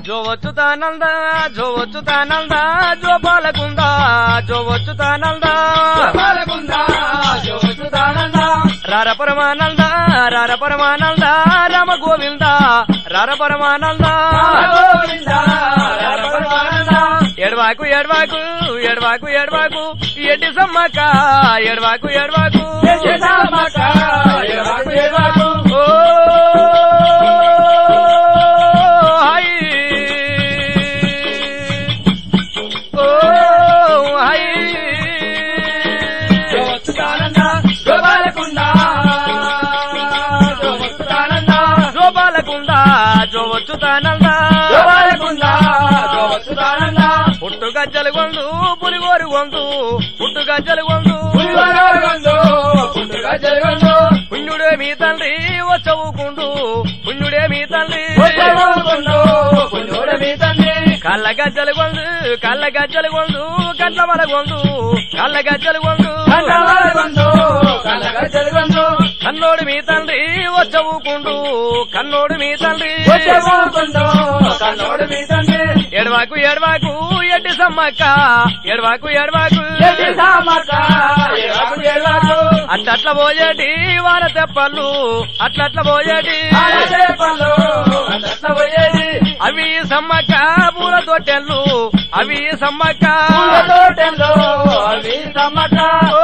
జో వచ్చుతానంద జో వచ్చుతానంద జో బాలకుంద జో వచ్చుతానంద రార పరమానంద రార పరమానంద రామ గోవింద రార పరమానంద ఎడవాకు ఎడవాకు ఎడవాకు ఎడవాకు ఎడ్డి సమ్మక్క ఎడవాకు ఎడవాకు ఓ హై ఓ హై జోబాలకుంద జో వచ్చుతానంద పుట్టు గజ్జలు గొందు పులిగోరు గొందు పుట్టు గజ్జలు గొందు పుణ్యుడే మీ తండ్రి వచ్చవుకుండు పుణ్యుడే మీ తండ్రి కళ్ళ గజ్జలు గొందు కళ్ళ గజ్జలు గొందు కళ్ళ వల గొందు కళ్ళ గజ్జలు గొందు కన్నోడు మీ తండ్రి వచ్చవుకుండు కన్నోడు మీ తండ్రి ఎడవాకు ఎడవాకు ఎడ్డి సమ్మక్క ఎడవాకు ఎడవాకు అట్లట్ల పోయేటి వాన తెప్పలు అట్లట్ల పోయేటి అవి సమ్మక్క పూల తొట్టెళ్ళు అవి సమ్మక్క ఓ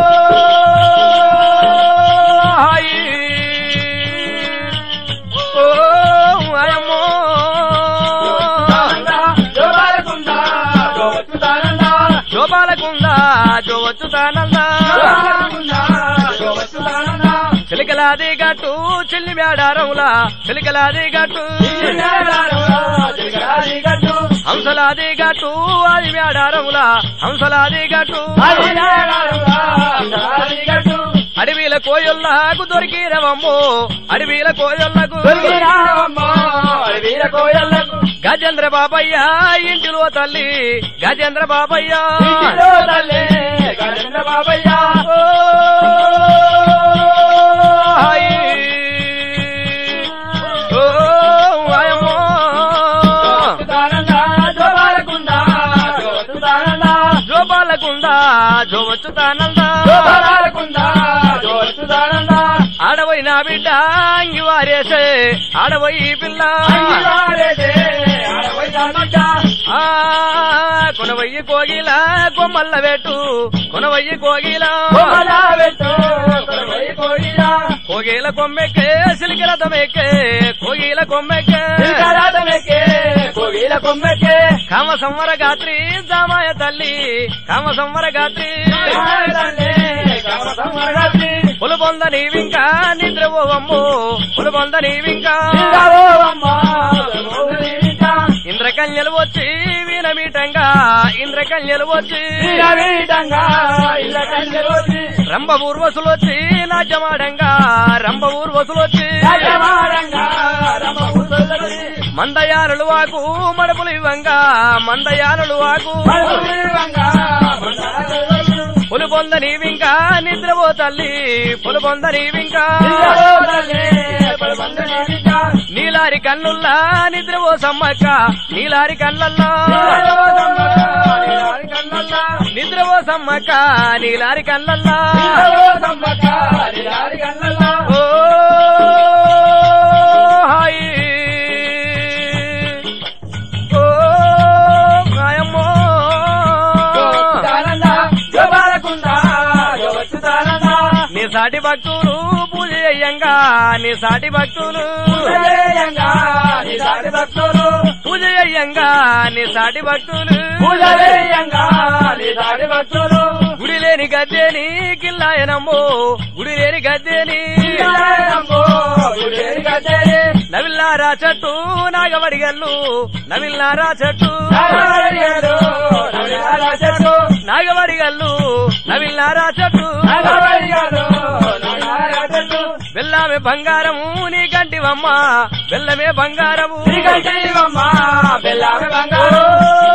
హాయి. ఓ అయమ్మో. జోబాలకుంద జో వచ్చుతానంద చిలికలాది గట్టు చిల్లి మేడారంలా చిలికలాది గట్టు హంసలాది గట్టు అది మేడారంలా హంసలాది గట్టు అడవిల కోయొల్లకు దొరికిరవమ్మో అడవిల కోయొల్లకు గజేంద్ర బాబయ్య ఇంటిలో తల్లి గజేంద్ర బాబయ్య ఓ హాయి. ఓ ఆయమ్మో. జోబాలకుండ జో వచ్చుతానంద ఆడవై నా బిడ్డ అంగి వారేసే ఆడవై పిల్ల ఆ కొనవయ్యి కోగిల కొమ్మల్ల పెట్టు కొనవయ్యి కోగిల కోగిల కొమ్మెక్కే సిలికి రథమెక్కే కోగిల కొమ్మెక్కే కామ సంవర గాత్రి జామాయ తల్లి కామ సంవర గాత్రి పులుబొంద నీవింకా నిద్రపోవమ్మో పులుబొంద నీవింకా ఇంద్రకన్యలు వచ్చి వీణమీటంగా ఇంద్రకన్యలు వచ్చి రంభ ఊర్వసులు వచ్చి నాట్యమాడంగా రంభ ఊర్వసులు వచ్చి మందయారులు వాకు మడుపులు ఇవ్వంగా మందయారులు వాకు పులు పొంద నీవింకా నిద్రపో తల్లి పులు పొంద నీవింకా నీలారి కన్నుల్లా నిద్రపో సమ్మక్క నీలారి కళ్ళల్లా నిద్రపో సమ్మక్క నీలారి కళ్ళల్లా ఓ హాయి ఓ మాయమ్మో నీ సాటి భక్తులు పూజ చెయ్యంగా నీ సాటి భక్తులు పూజ చెయ్యంగా నీ సాటి భక్తులు గుడి లేని గద్దెని కిల్లాయనమ్మో గుడి లేని గద్దెని నవిల్లారా చెట్టు నాగవడిగల్లు నవిల్లారా చెట్టు నాగవడిగల్లు నవిల్లారా చెట్టు బెల్లమే బంగారము నీ కంటివమ్మ బెల్లమే బంగారము బెల్లమే బంగారం